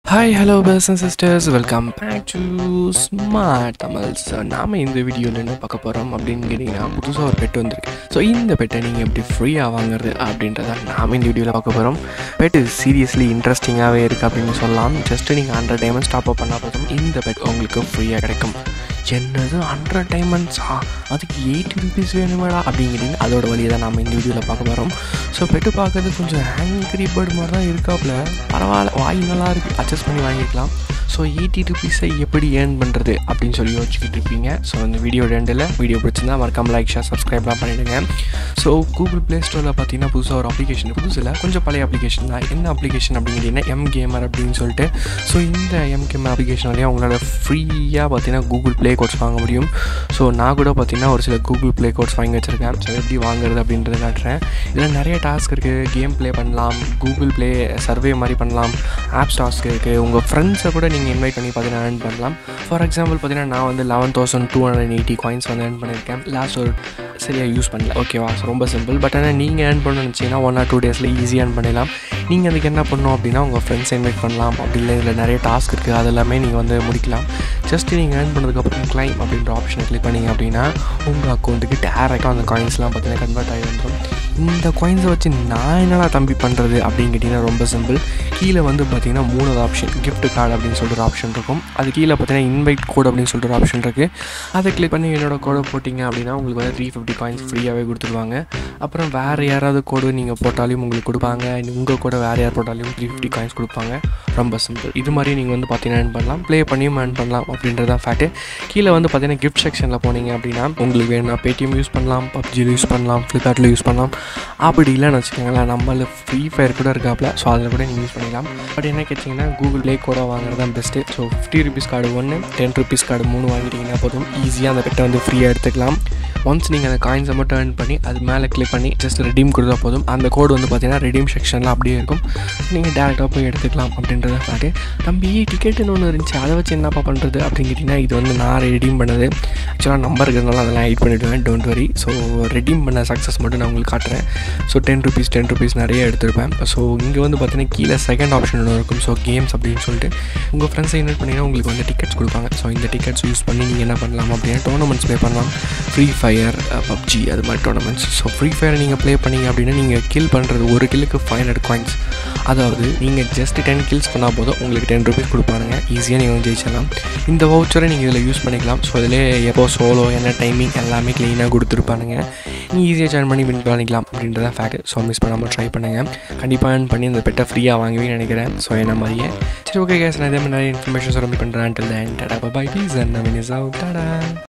hi hello bros and sisters welcome back to smart Tamils நாம் இந்த வீடியோவில் என்ன பார்க்க போகிறோம் அப்படின்னு கேட்டிங்கன்னா புதுசாக ஒரு பெட் வந்திருக்கு ஸோ இந்த பெட்டை நீங்கள் எப்படி ஃப்ரீயாக வாங்குறது அப்படின்றத நாம் இந்த வீடியோவில் பார்க்க போகிறோம் பெட்டு சீரியஸ்லி இன்ட்ரெஸ்டிங்காகவே இருக்குது அப்படின்னு சொல்லலாம் ஜஸ்ட்டு நீங்கள் ஹண்ட்ரட் டைமண்ட்ஸ் டாப் அப் பண்ணால் போதும் இந்த பெட் உங்களுக்கு ஃப்ரீயாக கிடைக்கும் என்னது ஹண்ட்ரட் டைமண்ட்ஸா அதுக்கு எயிட்டி ருபீஸ் வேணுமேடா அப்படிங்கிறீங்க அதோட வழியை தான் நம்ம இந்த வீடியோவில் பார்க்க போகிறோம் ஸோ பெட்டு பார்க்கறது கொஞ்சம் ஆங்கிரி பேர்ட் மாதிரி தான் இருக்காப்புல பரவாயில்ல வாய் நல்லா இருக்குது அட்ஜஸ்ட் பண்ணி வாங்கிக்கலாம் ஸோ எயிட்டி ருபீஸை எப்படி ஏர்ன் பண்ணுறது அப்படின்னு சொல்லி யோசிச்சுக்கிட்டு இருப்பீங்க ஸோ இந்த வீடியோ ரெண்டில் வீடியோ பிடிச்சிருந்தா மறக்காம லைக் ஷேர் சப்ஸ்கிரைப்லாம் பண்ணிவிடுங்க ஸோ கூகுள் ப்ளே ஸ்டோரில் பார்த்தீங்கன்னா புதுசாக ஒரு அப்ளிகேஷன் புதுசில் கொஞ்சம் பழைய அப்ளிகேஷன் தான் என்ன அப்ளிகேஷன் அப்படிங்கிறீங்கன்னா எம் கேமர் அப்படின்னு சொல்லிட்டு ஸோ இந்த எம் கேமர் அப்ளிகேஷன் வழியாக உங்களால் ஃப்ரீயாக பார்த்தீங்கன்னா கூகுள் ப்ளே கோட்ஸ் வாங்க முடியும் ஸோ நான் கூட பார்த்தீங்கன்னா ஒரு சில கூகுள் ப்ளே கோட்ஸ் வாங்கி வச்சுருக்கேன் ஸோ எப்படி வாங்குறது அப்படின்றத காட்டுறேன் இதில் நிறைய டாஸ்க் இருக்குது கேம் ப்ளே பண்ணலாம் கூகுள் ப்ளே சர்வே மாதிரி பண்ணலாம் ஆப்ஸ் டாஸ்க் இருக்குது உங்கள் ஃப்ரெண்ட்ஸை கூட நீங்கள் இன்வைட் பண்ணி பார்த்தீங்கன்னா earn பண்ணலாம் ஃபார் எக்ஸாம்பிள் பார்த்தீங்கன்னா நான் வந்து eleven thousand two hundred eighty coins வந்து earn பண்ணியிருக்கேன் லாஸ்ட் ஒரு சரியாக யூஸ் பண்ணல ஓகேவா ரொம்ப சிம்பிள் பட் ஆனால் நீங்கள் ஏர்ன் பண்ணணும்னு நினச்சிங்கன்னா ஒன் ஆர் டூ டேஸில் ஈஸியாக earn பண்ணிடலாம் நீங்கள் அதுக்கு என்ன பண்ணணும் அப்படின்னா உங்கள் ஃப்ரெண்ட்ஸை இன்வைட் பண்ணலாம் அப்படி இல்லை இதில் நிறைய டாஸ்க் இருக்குது அது எல்லாமே நீங்கள் வந்து முடிக்கலாம் ஜஸ்ட் நீங்கள் ஏர்ன் பண்ணதுக்கப்புறம் கிளைம் அப்படின்ற ஆப்ஷனை கிளிக் பண்ணீங்க அப்படின்னா உங்கள் அக்கௌண்ட்டுக்கு டேரெக்டாக அந்த காயின்ஸ்லாம் பார்த்தீங்கன்னா கன்வெர்ட் ஆகி வந்துடும் இந்த காயின்ஸை வச்சு நான் என்னடா தம்பி பண்ணுறது அப்படின்னு கேட்டிங்கன்னா ரொம்ப சிம்பிள் கீழே வந்து பார்த்தீங்கன்னா மூணாவது ஆப்ஷன் gift கார்டு அப்படின்னு சொல்லிட்டு ஒரு ஆப்ஷன் இருக்கும் அது கீழே பார்த்தீங்கன்னா இன்வைட் கோட் அப்படின்னு சொல்லிட்டு ஒரு ஆப்ஷன் இருக்குது அதை கிளிக் பண்ணி என்னோட கோடை போட்டிங்க அப்படின்னா உங்களுக்கு வந்து த்ரீ ஃபிஃப்டி காயின்ஸ் ஃப்ரீயாகவே கொடுத்துருவாங்க அப்புறம் வேறு யாராவது கோடு நீங்கள் போட்டாலும் உங்களுக்கு கொடுப்பாங்க உங்கள் கூட வேறு யார் போட்டாலும் த்ரீ ஃபிஃப்டி காயின்ஸ் கொடுப்பாங்க ரொம்ப சிம்பிள் இது மாதிரி நீங்கள் வந்து பார்த்தீங்கன்னா earn பண்ணலாம் ப்ளே பண்ணியும் earn பண்ணலாம் அப்படின்றது தான் ஃபேக்ட்டு கீழே வந்து பார்த்தீங்கன்னா கிஃப்ட் செக்ஷனில் போனீங்க அப்படின்னா உங்களுக்கு வேணும்னா பேடிஎம் யூஸ் பண்ணலாம் பப்ஜியில் யூஸ் பண்ணலாம் ஃப்ளிப்கார்ட்டில் யூஸ் பண்ணலாம் அப்படி இல்லைன்னு வச்சுக்கோங்களேன் நம்மள ஃப்ரீ ஃபயர் கூட இருக்காப்புல ஸோ அதில் கூட நீங்கள் யூஸ் பண்ணிக்கலாம் பட் என்ன கேட்டிங்கன்னா கூகுள் ப்ளே கூட வாங்குறது தான் best so fifty rupees card ஒன்று டென் ருபீஸ் கார்டு மூணு வாங்கிட்டீங்கன்னா போதும் ஈஸியாக அந்த பெட்டை வந்து ஃப்ரீயாக எடுத்துக்கலாம் ஒன்ஸ் நீங்கள் அந்த காயின்ஸை மட்டும் earn பண்ணி அது மேலே கிளிக் பண்ணி ஜஸ்ட் ரெடீம் கொடுத்தா போதும் அந்த கோடு வந்து பார்த்தீங்கன்னா ரெடீம் செக்ஷனில் அப்படியே இருக்கும் நீங்கள் டேரெக்டாக போய் எடுத்துக்கலாம் அப்படின்றத பாட்டு தம்பி டிக்கெட்டுன்னு ஒன்று இருந்துச்சு அதை வச்சு என்னப்பா பண்ணுறது அப்படின்னு கேட்டிங்கன்னா இது வந்து நான் ரெடீம் பண்ணது ஆக்சுவலாக நம்பர் இருக்கிறதுனால அதெல்லாம் எடிட் பண்ணிவிடுவேன் டோன்ட் வரி ஸோ ரெடீம் பண்ண சக்ஸஸ் மட்டும் நான் உங்களுக்கு காட்டுறேன் so ten rupees ten rupees நிறைய எடுத்திருப்பேன் ஸோ இங்கே வந்து பார்த்தீங்கன்னா கீழே செகண்ட் ஆப்ஷன் ஒன்று இருக்கும் ஸோ கேம்ஸ் அப்படின்னு சொல்லிட்டு உங்கள் ஃப்ரெண்ட்ஸை இன்வைட் பண்ணிங்கன்னா உங்களுக்கு வந்து டிக்கெட்ஸ் கொடுப்பாங்க ஸோ இந்த டிக்கெட்ஸ் யூஸ் பண்ணி நீங்கள் என்ன பண்ணலாம் அப்படின்னா டோர்னமெண்ட்ஸ் ப்ளே பண்ணலாம் ஃப்ரீ ஃபயர் பப்ஜி அது மாதிரி டோர்னமெண்ட்ஸ் ஸோ ஃப்ரீ ஃபயர் நீங்கள் ப்ளே பண்ணீங்க அப்படின்னா நீங்கள் கில் பண்ணுறது ஒரு கில்லுக்கு ஃபைவ் ஹண்ட்ரட் காயின்ஸ் அதாவது நீங்கள் ஜஸ்ட் டென் கில்ஸ் பண்ணால் போதும் உங்களுக்கு டென் ருபீஸ் கொடுப்பானுங்க ஈஸியாக நீங்கள் வந்து ஜெயிச்சிடலாம் இந்த வவுச்சரை நீங்கள் இதில் யூஸ் பண்ணிக்கலாம் ஸோ இதிலே எப்போ சோலோ என்ன டைமிங் எல்லாமே க்ளீனாக கொடுத்துருப்பானுங்க நீங்கள் ஈஸியாக ஜாயின் பண்ணி வின் பண்ணிக்கலாம் அப்படின்றத ஃபேக்ட் ஸோ மிஸ் பண்ணாமல் ட்ரை பண்ணுங்கள் கண்டிப்பாக earn பண்ணி இந்த பெட்டை ஃப்ரீயாக வாங்குவேன்னு நினைக்கிறேன் ஸோ என்ன மாதிரியே சரி ஓகே கேஸ் நான் இதே மாதிரி நிறைய இன்ஃபர்மேஷன் சொல்லி பண்ணுறேன் till then tata bye peace and Naveen is out Tata